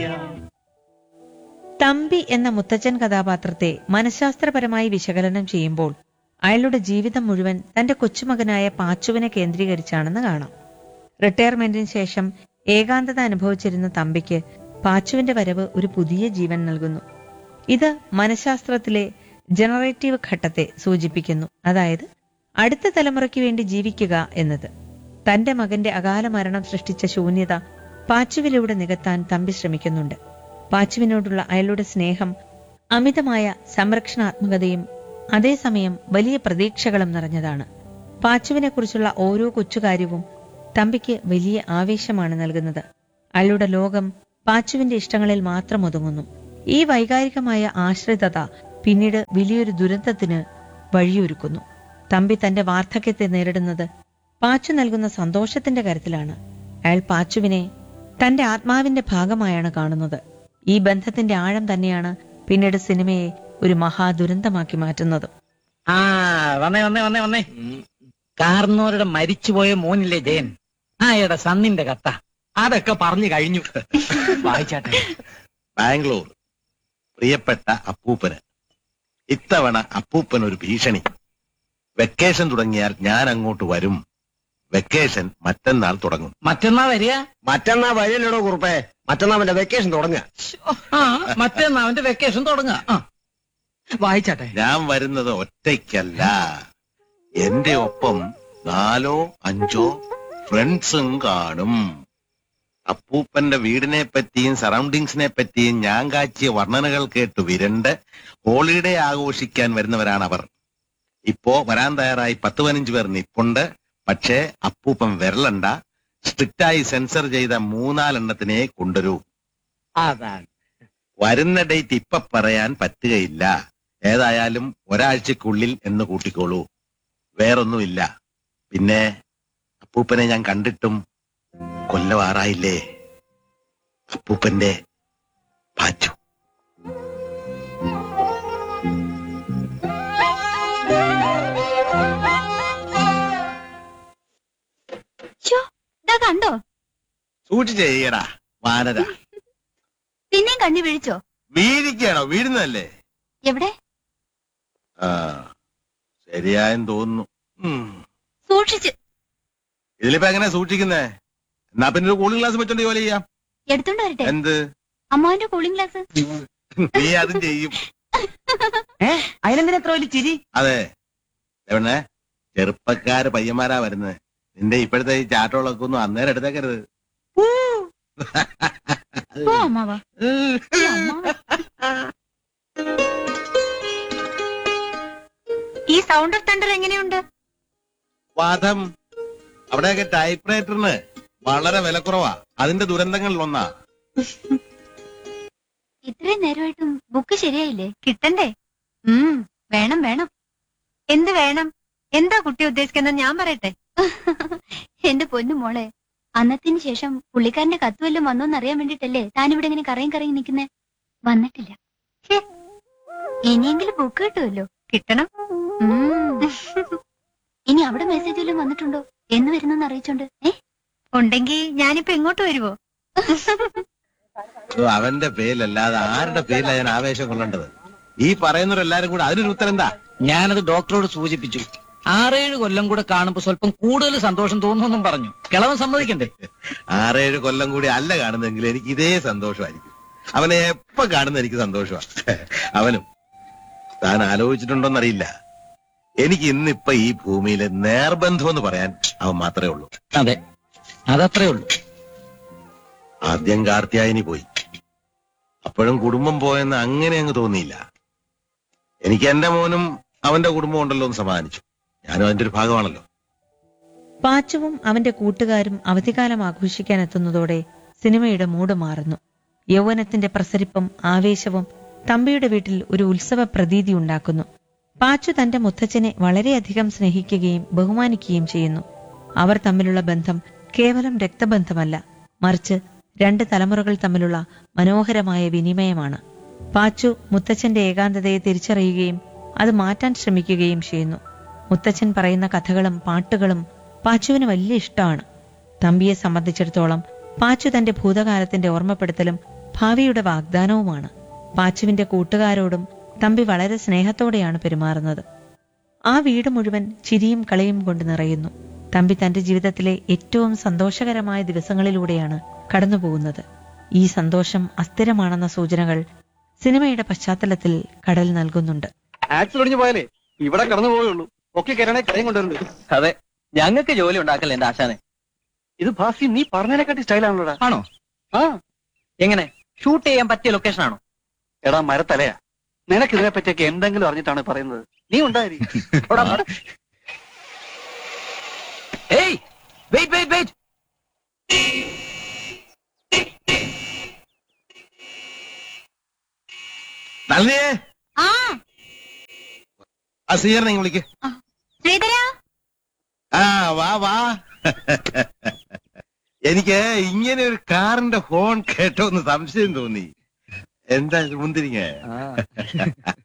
തമ്പി എന്ന മുത്തച്ഛൻ കഥാപാത്രത്തെ മനഃശാസ്ത്രപരമായി വിശകലനം ചെയ്യുമ്പോൾ അയാളുടെ ജീവിതം മുഴുവൻ തന്റെ കൊച്ചുമകനായ പാച്ചുവിനെ കേന്ദ്രീകരിച്ചാണെന്ന് കാണാം റിട്ടയർമെന്റിന് ശേഷം ഏകാന്തത അനുഭവിച്ചിരുന്ന തമ്പിക്ക് പാച്ചുവിന്റെ വരവ് ഒരു പുതിയ ജീവൻ നൽകുന്നു ഇത് മനഃശാസ്ത്രത്തിലെ ജനറേറ്റീവ് ഘട്ടത്തെ സൂചിപ്പിക്കുന്നു അതായത് അടുത്ത തലമുറയ്ക്ക് വേണ്ടി ജീവിക്കുക എന്നത് തന്റെ മകന്റെ അകാല മരണം സൃഷ്ടിച്ച ശൂന്യത പാച്ചുവിലൂടെ നികത്താൻ തമ്പി ശ്രമിക്കുന്നുണ്ട് പാച്ചുവിനോടുള്ള അയാളുടെ സ്നേഹം അമിതമായ സംരക്ഷണാത്മകതയും അതേസമയം വലിയ പ്രതീക്ഷകളും നിറഞ്ഞതാണ് പാച്ചുവിനെക്കുറിച്ചുള്ള ഓരോ കൊച്ചുകാര്യവും തമ്പിക്ക് വലിയ ആവേശമാണ് നൽകുന്നത് അയാളുടെ ലോകം പാച്ചുവിന്റെ ഇഷ്ടങ്ങളിൽ മാത്രം ഒതുങ്ങുന്നു ഈ വൈകാരികമായ ആശ്രിതത പിന്നീട് വലിയൊരു ദുരന്തത്തിന് വഴിയൊരുക്കുന്നു തമ്പി തന്റെ വാർദ്ധക്യത്തെ നേരിടുന്നത് പാച്ചു നൽകുന്ന സന്തോഷത്തിന്റെ കരുത്തിലാണ് അയാൾ പാച്ചുവിനെ തന്റെ ആത്മാവിന്റെ ഭാഗമായാണ് കാണുന്നത് ഈ ബന്ധത്തിന്റെ ആഴം തന്നെയാണ് പിന്നീട് സിനിമയെ ഒരു മഹാദുരന്തമാക്കി മാറ്റുന്നത് ആ വന്നേ വന്നേ വന്നേ വന്നേ കാർന്നോരുടെ മരിച്ചുപോയ മോനില്ലേ ജയൻ ആ എടാ സന്നിന്റെ കത്ത അതൊക്കെ പറഞ്ഞു കഴിഞ്ഞു വായിച്ചാട്ടെ ബാംഗ്ലൂർ പ്രിയപ്പെട്ട അപ്പൂപ്പന് ഇത്തവണ അപ്പൂപ്പൻ ഒരു ഭീഷണി വെക്കേഷൻ തുടങ്ങിയാൽ ഞാൻ അങ്ങോട്ട് വരും വെക്കേഷൻ മറ്റന്നാൾ തുടങ്ങും മറ്റന്നാ വരിക മറ്റന്നാ വഴിയല്ലടോ കുറുപ്പേ മറ്റന്നാ അവന്റെ വെക്കേഷൻ തുടങ്ങുക ആ മറ്റന്നാ അവന്റെ വെക്കേഷൻ തുടങ്ങുക ആ വായിച്ചാട്ടെ ഞാൻ വരുന്നത് ഒറ്റയ്ക്കല്ല എന്റെ ഒപ്പം നാലോ അഞ്ചോ ഫ്രണ്ട്സും കാണും അപ്പൂപ്പന്റെ വീടിനെ പറ്റിയും സറൗണ്ടിങ്സിനെ പറ്റിയും ഞാൻ കാച്ചിയ വർണ്ണനകൾ കേട്ട് വിരണ്ട് ഹോളിഡേ ആഘോഷിക്കാൻ വരുന്നവരാണ് അവർ ഇപ്പോ വരാൻ തയ്യാറായി പത്ത് പതിനഞ്ച് പേർ നിപ്പുണ്ട് പക്ഷേ അപ്പൂപ്പൻ വിരലണ്ട സ്ട്രിക്റ്റായി സെൻസർ ചെയ്ത മൂന്നാലെണ്ണത്തിനെ കൊണ്ടുവരൂ അതാണ് വരുന്ന ഡേറ്റ് ഇപ്പൊ പറയാൻ പറ്റുകയില്ല ഏതായാലും ഒരാഴ്ചക്കുള്ളിൽ എന്ന് കൂട്ടിക്കോളൂ വേറൊന്നുമില്ല പിന്നെ അപ്പൂപ്പനെ ഞാൻ കണ്ടിട്ടും കൊല്ലവാറായില്ലേ അപ്പൂപ്പന്റെ പാച്ചു ഷോ ഇതാ കണ്ടോ സൂക്ഷിച്ച് ചെയ്യടാ വാനര പിന്നെയും കണ്ണി വീഴിച്ചോ വീഴിക്കണോ വീഴുന്നതല്ലേ എവിടെ ആ ശരിയായെന്ന് തോന്നുന്നു ഉം. സൂക്ഷിച്ച് ഇതിലിപ്പോ എങ്ങനെ സൂക്ഷിക്കുന്നേ എന്നാ പിന്നെ ഒരു കൂളിംഗ് ഗ്ലാസ് വെച്ചോണ്ട് ജോലി ചെയ്യാം എടുത്തോണ്ട് വരട്ടെ എന്ത് അമ്മാവിന്റെ കൂളിംഗ് ഗ്ലാസ് നീ അതും ചെയ്യും ഏ അതിനെന്തിനാ എത്ര വലിയ ചിരി അതെ എവിടെ ചെറുപ്പക്കാര് പയ്യന്മാരാ വരുന്നത് നിന്റെ ഇപ്പോഴത്തെ ഈ ചാട്ടോളൊക്കെ ഒന്നും അന്നേരം എടുത്തേക്കരുത് പോ അമ്മാവാ ഈ അമ്മാവൻ. ഈ സൗണ്ട് ഓഫ് തണ്ടർ എങ്ങനെയുണ്ട് വാദം അവിടെയൊക്കെ ടൈപ്പ് വളരെ വിലക്കുറവാ അതിന്റെ ദുരന്തങ്ങളിൽ ഒന്നാ ഇത്രയും നേരമായിട്ടും ബുക്ക് ശരിയായില്ലേ കിട്ടണ്ടേ ഉം വേണം വേണം എന്ത് വേണം എന്താ കുട്ടി ഉദ്ദേശിക്കുന്നത് ഞാൻ പറയട്ടെ എന്റെ പൊന്നു മോളെ അന്നത്തിന് ശേഷം പുള്ളിക്കാരന്റെ കത്ത് വല്ലതും വന്നോന്ന് അറിയാൻ വേണ്ടിട്ടല്ലേ താനിവിടെ ഇങ്ങനെ കറയും കറയും നിൽക്കുന്നേ വന്നിട്ടില്ല ഛേ, ഇനിയെങ്കിലും ബുക്ക് കിട്ടുമല്ലോ കിട്ടണം ഉം. ഇനി അവിടെ മെസ്സേജ് വല്ലതും വന്നിട്ടുണ്ടോ എന്ന് വരുന്നെന്ന് അറിയിച്ചോണ്ട് ഏ ഉണ്ടെങ്കിൽ ഞാനിപ്പോ ഇങ്ങോട്ട് വരുവോ ഇത് അവന്റെ പേരിലല്ലാതെ ആരുടെ പേരിലാ ഞാൻ ആവേശം കൊള്ളേണ്ടത് ഈ പറയുന്നവരെല്ലാരും കൂടെ അതിനൊരു ഉത്തരം എന്താ ഞാനത് ഡോക്ടറോട് സൂചിപ്പിച്ചു ആറേഴ് കൊല്ലം കൂടെ കാണുമ്പോ സ്വല്പം കൂടുതൽ സന്തോഷം തോന്നുമെന്നും പറഞ്ഞു കിളവൻ സമ്മതിക്കണ്ടേ ആറേഴ് കൊല്ലം കൂടി അല്ല കാണുന്നെങ്കിൽ എനിക്ക് ഇതേ സന്തോഷമായിരിക്കും അവനെ എപ്പോ കാണുന്ന എനിക്ക് സന്തോഷമാണ് അവനും താൻ ആലോചിച്ചിട്ടുണ്ടോന്നറിയില്ല എനിക്ക് ഇന്നിപ്പൊ ഈ ഭൂമിയിലെ നേർബന്ധം എന്ന് പറയാൻ അവൻ മാത്രമേ ഉള്ളൂ അതെ അതത്രേ ഉള്ളൂ ആദ്യം കാർത്തിയായനി പോയി അപ്പോഴും കുടുംബം പോയെന്ന് അങ്ങനെ അങ്ങ് തോന്നിയില്ല എനിക്ക് എന്റെ മോനും അവന്റെ കുടുംബം ഉണ്ടല്ലോ എന്ന് സമാധാനിച്ചു ഞാനും അതിന്റെ ഒരു ഭാഗമാണല്ലോ പാച്ചുവും അവന്റെ കൂട്ടുകാരും അവധിക്കാലം ആഘോഷിക്കാൻ എത്തുന്നതോടെ സിനിമയുടെ മൂഡ് മാറുന്നു യൗവനത്തിന്റെ പ്രസരിപ്പും ആവേശവും തമ്പിയുടെ വീട്ടിൽ ഒരു ഉത്സവ പ്രതീതി ഉണ്ടാക്കുന്നു പാച്ചു തന്റെ മുത്തച്ഛനെ വളരെയധികം സ്നേഹിക്കുകയും ബഹുമാനിക്കുകയും ചെയ്യുന്നു അവർ തമ്മിലുള്ള ബന്ധം കേവലം രക്തബന്ധമല്ല മറിച്ച് രണ്ട് തലമുറകൾ തമ്മിലുള്ള മനോഹരമായ വിനിമയമാണ് പാച്ചു മുത്തച്ഛന്റെ ഏകാന്തതയെ തിരിച്ചറിയുകയും അത് മാറ്റാൻ ശ്രമിക്കുകയും ചെയ്യുന്നു മുത്തച്ഛൻ പറയുന്ന കഥകളും പാട്ടുകളും പാച്ചുവിന് വലിയ ഇഷ്ടമാണ് തമ്പിയെ സംബന്ധിച്ചിടത്തോളം പാച്ചു തന്റെ ഭൂതകാലത്തിന്റെ ഓർമ്മപ്പെടുത്തലും ഭാവിയുടെ വാഗ്ദാനവുമാണ് പാച്ചുവിന്റെ കൂട്ടുകാരോടും തമ്പി വളരെ സ്നേഹത്തോടെയാണ് പെരുമാറുന്നത് ആ വീട് മുഴുവൻ ചിരിയും കളിയും കൊണ്ട് നിറയുന്നു തമ്പി തന്റെ ജീവിതത്തിലെ ഏറ്റവും സന്തോഷകരമായ ദിവസങ്ങളിലൂടെയാണ് കടന്നുപോകുന്നത് ഈ സന്തോഷം അസ്ഥിരമാണെന്ന സൂചനകൾ സിനിമയുടെ പശ്ചാത്തലത്തിൽ കടൽ നൽകുന്നുണ്ട് ആക്സിൽ ഒടിഞ്ഞു പോയാലേ ഇവിടെ കടന്നു പോയുള്ളൂ ഒക്കെ കയറണേ കരയും കൊണ്ടുവരുന്നുണ്ട് അതെ ഞങ്ങൾക്ക് ജോലി ഉണ്ടാക്കല്ലേ എന്റെ ആശാനെ ഇത് ഭാസി നീ പറഞ്ഞതിനെക്കാട്ടി സ്റ്റൈലാണല്ലോടാ ആണോ ആ എങ്ങനെ ഷൂട്ട് ചെയ്യാൻ പറ്റിയ ലൊക്കേഷൻ ആണോ എടാ മരത്തലയാ നിനക്ക് ഇതിനെ പറ്റിയൊക്കെ എന്തെങ്കിലും അറിഞ്ഞിട്ടാണ് പറയുന്നത് നീ ഉണ്ടായി ഏയ് വെയിറ്റ് വെയിറ്റ് വെയിറ്റ് നളിനിയെ ആ ആ സ്വീകരണം ഇങ്ങ് വിളിക്ക് ശ്രീധര ആ വാ വാ എനിക്ക് ഇങ്ങനെ ഒരു കാറിന്റെ ഹോൺ കേട്ടോ എന്ന് സംശയം തോന്നി എന്താ ഇത് മുന്തിരിങ്ങ